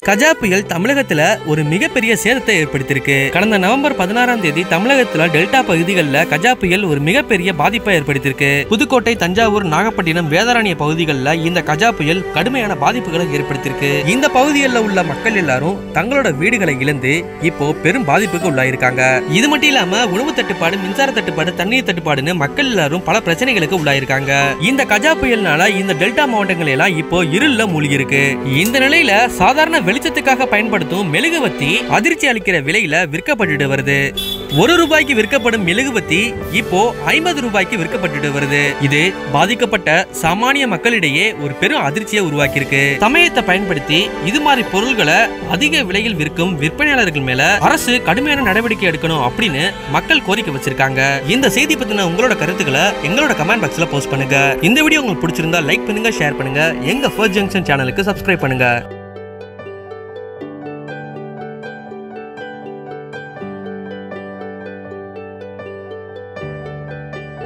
கஜா புயல் தமிழகத்துல ஒரு மிகப்பெரிய சேதத்தை ஏற்படுத்தியிருக்கு கடந்த நவம்பர் பதினாறாம் தேதி தமிழகத்துல டெல்டா பகுதிகளில் கஜா புயல் ஒரு மிகப்பெரிய பாதிப்பை ஏற்படுத்தியிருக்கு புதுக்கோட்டை தஞ்சாவூர் நாகப்பட்டினம் வேதாரண்ய பகுதிகளில் இந்த கஜா புயல் கடுமையான பாதிப்புகளை ஏற்படுத்தியிருக்கு இந்த பகுதிகளில் உள்ள மக்கள் எல்லாரும் தங்களோட வீடுகளை இழந்து இப்போ பெரும் பாதிப்புக்கு உள்ளாயிருக்காங்க இது மட்டும் இல்லாம உணவு தட்டுப்பாடு மின்சார தட்டுப்பாடு தண்ணீர் தட்டுப்பாடுன்னு மக்கள் எல்லாரும் பல பிரச்சனைகளுக்கு உள்ளாயிருக்காங்க இந்த கஜா புயல்னால இந்த டெல்டா மாவட்டங்கள் எல்லாம் இப்போ இருள்ல மூழ்கி இருக்கு இந்த நிலையில சாதாரண வெளிச்சத்துக்காக பயன்படுத்தும் மெழுகுவத்தி அதிர்ச்சி அளிக்கிற விலையில விற்கப்பட்டுட்டு வருது ஒரு ரூபாய்க்கு விற்கப்படும் மெழுகுவத்தி இப்போ ஐம்பது ரூபாய்க்கு விற்கப்பட்டுட்டு வருது இது பாதிக்கப்பட்ட சாமானிய மக்களிடையே ஒரு பெரும் அதிர்ச்சியை உருவாக்கியிருக்கு சமயத்தை பயன்படுத்தி இது மாதிரி பொருள்களை அதிக விலையில் விற்கும் விற்பனையாளர்கள் மேல அரசு கடுமையான நடவடிக்கை எடுக்கணும் அப்படின்னு மக்கள் கோரிக்கை வச்சிருக்காங்க இந்த செய்தி பத்தின உங்களோட கருத்துக்களை எங்களோட கமெண்ட் பாக்ஸ்ல போஸ்ட் பண்ணுங்க இந்த வீடியோ உங்களுக்கு பிடிச்சிருந்தா லைக் பண்ணுங்க ஷேர் பண்ணுங்க எங்க ஃபர்ஸ்ட் ஜங்ஷன் சேனலுக்கு சப்ஸ்கிரைப் பண்ணுங்க